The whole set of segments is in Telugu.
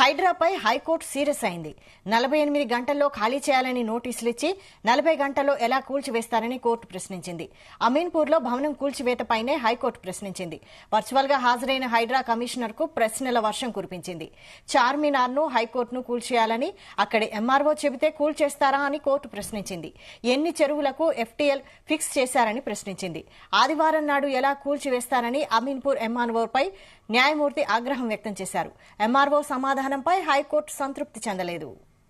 హైడ్రాపై హైకోర్టు సీరియస్ అయింది నలభై ఎనిమిది గంటల్లో ఖాళీ చేయాలని నోటీసులు ఇచ్చి నలభై గంటల్లో ఎలా కూల్చివేస్తారని కోర్టు ప్రశ్నించింది అమీన్పూర్లో భవనం కూల్చివేతపైనే హైకోర్టు ప్రశ్నించింది వర్చువల్ గా హాజరైన హైడ్రా కమిషనర్ కు ప్రశ్నల వర్షం కురిపించింది చార్మినార్ ను హైకోర్టును కూల్చేయాలని అక్కడి ఎంఆర్ఓ చెబితే కూల్చేస్తారా అని కోర్టు ప్రశ్నించింది ఎన్ని చెరువులకు ఎఫ్టీఎల్ ఫిక్స్ చేశారని ప్రశ్నించింది ఆదివారం నాడు ఎలా కూల్చివేస్తారని అమీన్పూర్ ఎంఆర్ఓపై న్యాయమూర్తి ఆగ్రహం వ్యక్తం చేశారు ఎంఆర్ఓ సమాధానంపై హైకోర్టు సంతృప్తి చెందలేదు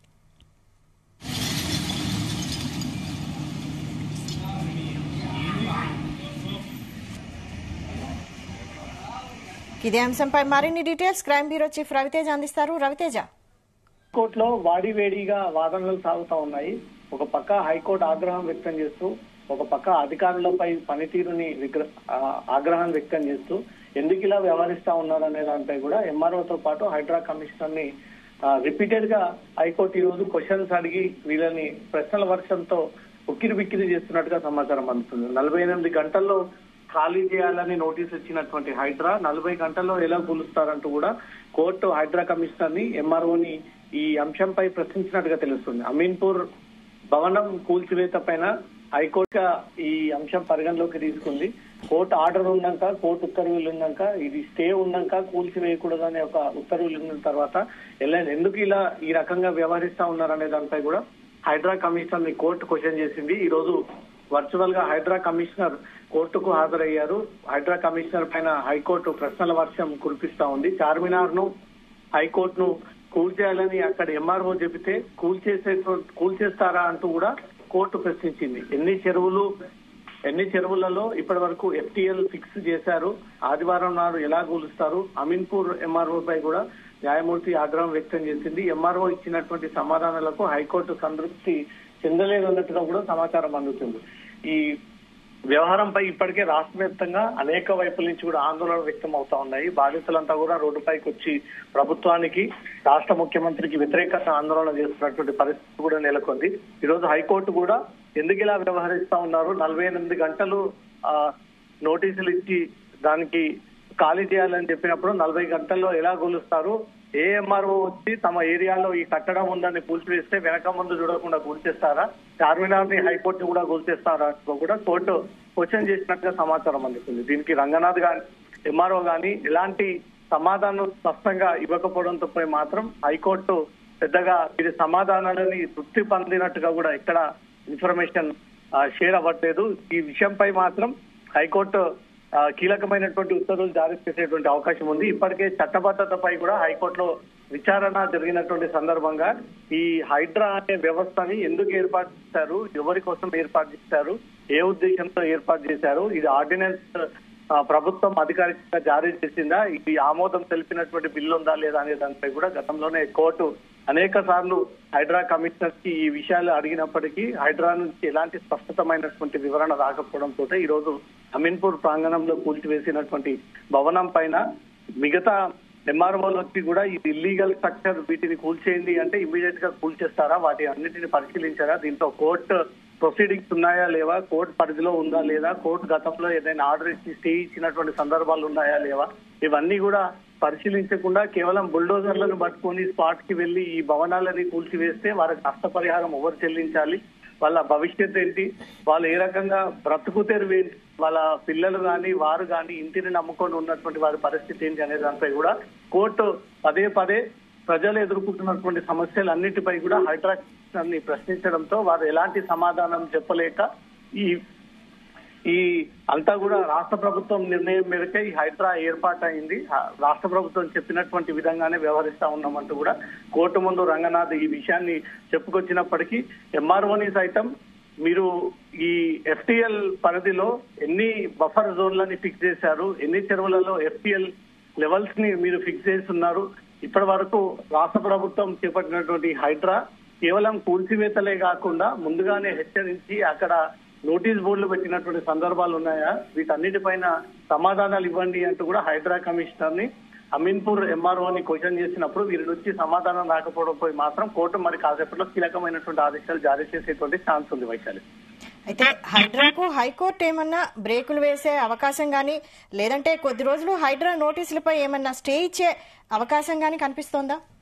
ఇదే అంశంపై మరిన్ని details crime bureau chief Raviteja అందిస్తారు రవితేజ హైకోర్టులో వాడివేడిగా వాదనలు సాగుతా ఉన్నాయి ఒక పక్క హైకోర్టు ఆగ్రహం వ్యక్తం చేస్తూ ఒక పక్క అధికారులపై పనితీరుని విగ్ర ఆ, ఆగ్రహం వ్యక్తం చేస్తూ ఎందుకు ఇలా వ్యవహరిస్తా ఉన్నారనే దానిపై కూడా ఎంఆర్ఓతో పాటు హైడ్రా కమిషనర్ ని రిపీటెడ్ గా హైకోర్టు ఈ రోజు క్వశ్చన్స్ అడిగి వీళ్ళని ప్రశ్నల వర్షంతో ఉక్కిరి బిక్కిరి చేస్తున్నట్టుగా సమాచారం అందుతుంది నలభై ఎనిమిది గంటల్లో ఖాళీ చేయాలని నోటీస్ ఇచ్చినటువంటి హైడ్రా నలభై గంటల్లో ఎలా కూలుస్తారంటూ కూడా కోర్టు హైడ్రా కమిషనర్ ని ఎంఆర్ఓని ఈ అంశంపై ప్రశ్నించినట్టుగా తెలుస్తుంది అమీన్పూర్ భవనం కూల్చివేత పైన హైకోర్టు ఈ అంశం పరిగణలోకి తీసుకుంది కోర్టు ఆర్డర్ ఉన్నాక కోర్టు ఉత్తర్వులు ఉన్నాక ఇది స్టే ఉన్నాక కూల్చివేయకూడదు అనే ఒక ఉత్తర్వులు ఉన్న తర్వాత ఎలా ఎందుకు ఇలా ఈ రకంగా వ్యవహరిస్తా ఉన్నారనే దానిపై కూడా హైడ్రా కమిషనర్ ని కోర్టు క్వశ్చన్ చేసింది ఈ రోజు వర్చువల్ గా హైడ్రా కమిషనర్ కోర్టుకు హాజరయ్యారు హైడ్రా కమిషనర్ పైన హైకోర్టు ప్రశ్నల వర్షం కురిపిస్తా ఉంది చార్మినార్ ను హైకోర్టును కూల్చేయాలని అక్కడ ఎంఆర్ఓ చెబితే కూల్చేసే కూల్చేస్తారా అంటూ కూడా కోర్టు ప్రశ్నించింది ఎన్ని చెరువులు ఎన్ని చెరువులలో ఇప్పటి వరకు ఎఫ్టీఎల్ ఫిక్స్ చేశారు ఆదివారం నాడు ఎలా కూలుస్తారు అమీన్పూర్ ఎంఆర్ఓ పై కూడా న్యాయమూర్తి ఆగ్రహం వ్యక్తం చేసింది ఎంఆర్ఓ ఇచ్చినటువంటి సమాధానాలకు హైకోర్టు సంతృప్తి చెందలేదు అన్నట్టుగా కూడా సమాచారం అందుతుంది ఈ వ్యవహారంపై ఇప్పటికే రాష్ట్ర వ్యాప్తంగా అనేక వైపుల నుంచి కూడా ఆందోళన వ్యక్తం అవుతా ఉన్నాయి బాధితులంతా కూడా రోడ్డుపైకి వచ్చి ప్రభుత్వానికి రాష్ట్ర ముఖ్యమంత్రికి వ్యతిరేకత ఆందోళన చేస్తున్నటువంటి పరిస్థితి కూడా నెలకొంది ఈ రోజు హైకోర్టు కూడా ఎందుకు ఇలా వ్యవహరిస్తా ఉన్నారు నలభై ఎనిమిది గంటలు ఆ, నోటీసులు ఇచ్చి దానికి ఖాళీ చేయాలని చెప్పినప్పుడు నలభై గంటల్లో ఎలా కొలుస్తారు ఏ ఎంఆర్ఓ వచ్చి తమ ఏరియాలో ఈ కట్టడం ఉందని కూల్చివేస్తే వెనక ముందు చూడకుండా కూల్చేస్తారా చార్మినార్ ని హైకోర్టు కూడా కూల్చేస్తారా అంటూ కూడా కోర్టు క్వశ్చన్ చేసినట్టుగా సమాచారం అందుతుంది దీనికి రంగనాథ్ గాని ఎంఆర్ఓ గాని ఎలాంటి సమాధానం స్పష్టంగా ఇవ్వకపోవడంతో పై మాత్రం హైకోర్టు పెద్దగా ఇది సమాధానాలని తృప్తి పొందినట్టుగా కూడా ఎక్కడ ఇన్ఫర్మేషన్ షేర్ అవ్వట్లేదు ఈ విషయంపై మాత్రం హైకోర్టు ఆ, కీలకమైనటువంటి ఉత్తర్వులు జారీ చేసేటువంటి అవకాశం ఉంది ఇప్పటికే చట్టబద్ధతపై కూడా హైకోర్టులో విచారణ జరిగినటువంటి సందర్భంగా ఈ హైడ్రా అనే వ్యవస్థని ఎందుకు ఏర్పాటు చేశారు ఎవరి కోసం ఏర్పాటు చేశారు ఏ ఉద్దేశంతో ఏర్పాటు చేశారు ఇది ఆర్డినెన్స్ ఆ, ప్రభుత్వం అధికారికంగా జారీ చేసిందా ఇది ఆమోదం తెలిపినటువంటి బిల్లు ఉందా లేదా అనే దానిపై కూడా గతంలోనే కోర్టు అనేక సార్లు హైడ్రా కమిషనర్ కి ఈ విషయాలు అడిగినప్పటికీ హైడ్రా నుంచి ఎలాంటి స్పష్టతమైనటువంటి వివరణ రాకపోవడంతో ఈ రోజు అమీన్పూర్ ప్రాంగణంలో కూల్చివేసినటువంటి భవనం పైన మిగతా ఎంఆర్ఓలు వచ్చి కూడా ఇది ఇల్లీగల్ స్ట్రక్చర్ వీటిని కూల్చేయండి అంటే ఇమీడియట్ గా కూల్చేస్తారా వాటి అన్నిటిని పరిశీలించారా దీంతో కోర్టు ప్రొసీడింగ్స్ ఉన్నాయా లేవా కోర్టు పరిధిలో ఉందా లేదా కోర్టు గతంలో ఏదైనా ఆర్డర్ ఇచ్చి స్టే ఇచ్చినటువంటి సందర్భాలు ఉన్నాయా లేవా ఇవన్నీ కూడా పరిశీలించకుండా కేవలం బుల్డోజర్లను పట్టుకొని స్పాట్ కి వెళ్లి ఈ భవనాలని కూల్చివేస్తే వారికి నష్టపరిహారం ఎవరు చెల్లించాలి వాళ్ళ భవిష్యత్ ఏంటి వాళ్ళు ఏ రకంగా బ్రతుకు తెరువు ఏంటి వాళ్ళ పిల్లలు గాని వారు గాని ఇంటిని నమ్ముకొని ఉన్నటువంటి వారి పరిస్థితి ఏంటి అనే దానిపై కూడా కోర్టు పదే పదే ప్రజలు ఎదుర్కొంటున్నటువంటి సమస్యలన్నిటిపై కూడా హైడ్రాక్షన్ ని ప్రశ్నించడంతో వారు ఎలాంటి సమాధానం చెప్పలేక ఈ ఈ అంతా కూడా రాష్ట్ర ప్రభుత్వం నిర్ణయం మేరకే ఈ హైడ్రా ఏర్పాటైంది ఆ- రాష్ట్ర ప్రభుత్వం చెప్పినటువంటి విధంగానే వ్యవహరిస్తా ఉన్నామంటూ కూడా కోర్టు ముందు రంగనాథ్ ఈ విషయాన్ని చెప్పుకొచ్చినప్పటికీ ఎంఆర్ఓని సైతం మీరు ఈ ఎఫ్టిఎల్ పరిధిలో ఎన్ని బఫర్ జోన్లని ఫిక్స్ చేశారు ఎన్ని చెరువులలో ఎఫ్టిఎల్ లెవెల్స్ ని మీరు ఫిక్స్ చేస్తున్నారు ఇప్పటి వరకు రాష్ట్ర ప్రభుత్వం చేపట్టినటువంటి హైడ్రా కేవలం కూల్చివేతలే కాకుండా ముందుగానే హెచ్చరించి అక్కడ నోటీస్ బోర్డులు పెట్టినటువంటి సందర్భాలు ఉన్నాయా వీటన్నిటిపైన సమాధానాలు ఇవ్వండి అంటూ కూడా హైడ్రా కమిషనర్ ని అమీన్పూర్ ఎంఆర్ఓని క్వశ్చన్ చేసినప్పుడు వీరి నుంచి సమాధానం రాకపోవడంపై మాత్రం కోర్టు మరి కాసేపట్లో కీలకమైనటువంటి ఆదేశాలు జారీ చేసేటువంటి ఛాన్స్ ఉంది వైశాలి అయితే హైడ్రాకు హైకోర్టు ఏమన్నా బ్రేకులు వేసే అవకాశం గానీ లేదంటే కొద్ది రోజులు హైడ్రా నోటీసులపై ఏమన్నా స్టే ఇచ్చే అవకాశం గానీ కనిపిస్తోందా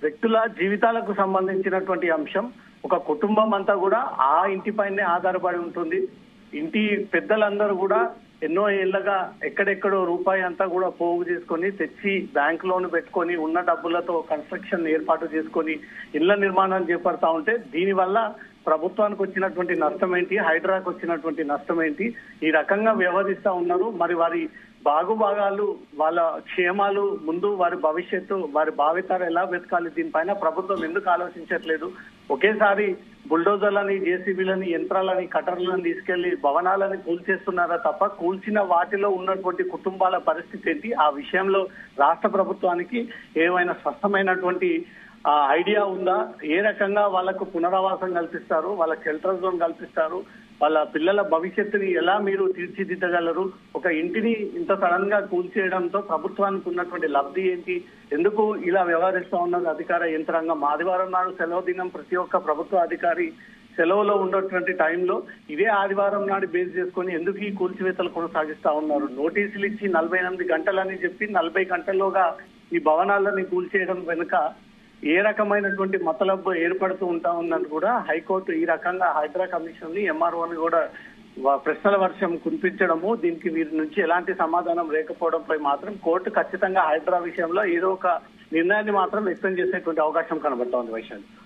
వ్యక్తుల జీవితాలకు సంబంధించినటువంటి అంశం ఒక కుటుంబం అంతా కూడా ఆ ఇంటిపైనే ఆధారపడి ఉంటుంది ఇంటి పెద్దలందరూ కూడా ఎన్నో ఏళ్లగా ఎక్కడెక్కడో రూపాయి అంతా కూడా పోగు చేసుకొని తెచ్చి బ్యాంక్ లోన్ పెట్టుకొని ఉన్న డబ్బులతో కన్స్ట్రక్షన్ ఏర్పాటు చేసుకొని ఇళ్ల నిర్మాణం చేపడతా ఉంటే దీనివల్ల ప్రభుత్వానికి వచ్చినటువంటి నష్టం ఏంటి హైడ్రాకు వచ్చినటువంటి నష్టం ఏంటి ఈ రకంగా వ్యవహరిస్తా ఉన్నారు మరి వారి బాగుభాగాలు వాళ్ళ క్షేమాలు ముందు వారి భవిష్యత్తు వారి భావితారు ఎలా వెతకాలి దీనిపైన ప్రభుత్వం ఎందుకు ఆలోచించట్లేదు ఒకేసారి బుల్డోజర్లని జేసీబీలని యంత్రాలని కటర్లను తీసుకెళ్లి భవనాలని కూల్చేస్తున్నారా తప్ప కూల్చిన వాటిలో ఉన్నటువంటి కుటుంబాల పరిస్థితి ఏంటి ఆ విషయంలో రాష్ట్ర ప్రభుత్వానికి ఏమైనా స్పష్టమైనటువంటి ఆ ఐడియా ఉందా ఏ రకంగా వాళ్ళకు పునరావాసం కల్పిస్తారు వాళ్ళ షెల్టర్ జోన్ కల్పిస్తారు వాళ్ళ పిల్లల భవిష్యత్తుని ఎలా మీరు తీర్చిదిద్దగలరు ఒక ఇంటిని ఇంత సడన్ గా కూల్చేయడంతో ప్రభుత్వానికి ఉన్నటువంటి లబ్ధి ఏంటి ఎందుకు ఇలా వ్యవహరిస్తా ఉన్నది అధికార యంత్రాంగం ఆదివారం నాడు సెలవు దినం ప్రతి ఒక్క ప్రభుత్వ అధికారి సెలవులో ఉన్నటువంటి టైంలో ఇదే ఆదివారం నాడు బేస్ చేసుకొని ఎందుకు ఈ కూల్చివేతలు కొనసాగిస్తా ఉన్నారు నోటీసులు ఇచ్చి నలభై ఎనిమిది గంటలని చెప్పి నలభై గంటల్లోగా ఈ భవనాలని కూల్చేయడం వెనుక ఏ రకమైనటువంటి మతలబ్బు ఏర్పడుతూ ఉంటా ఉందని కూడా హైకోర్టు ఈ రకంగా హైడ్రా కమిషన్ ని ఎంఆర్ఓని కూడా వా- ప్రశ్నల వర్షం కురిపించడము దీనికి వీరి నుంచి ఎలాంటి సమాధానం లేకపోవడంపై మాత్రం కోర్టు ఖచ్చితంగా హైడ్రా విషయంలో ఏదో ఒక నిర్ణయాన్ని మాత్రం వ్యక్తం చేసేటువంటి అవకాశం కనబడతా ఉంది వైశాలి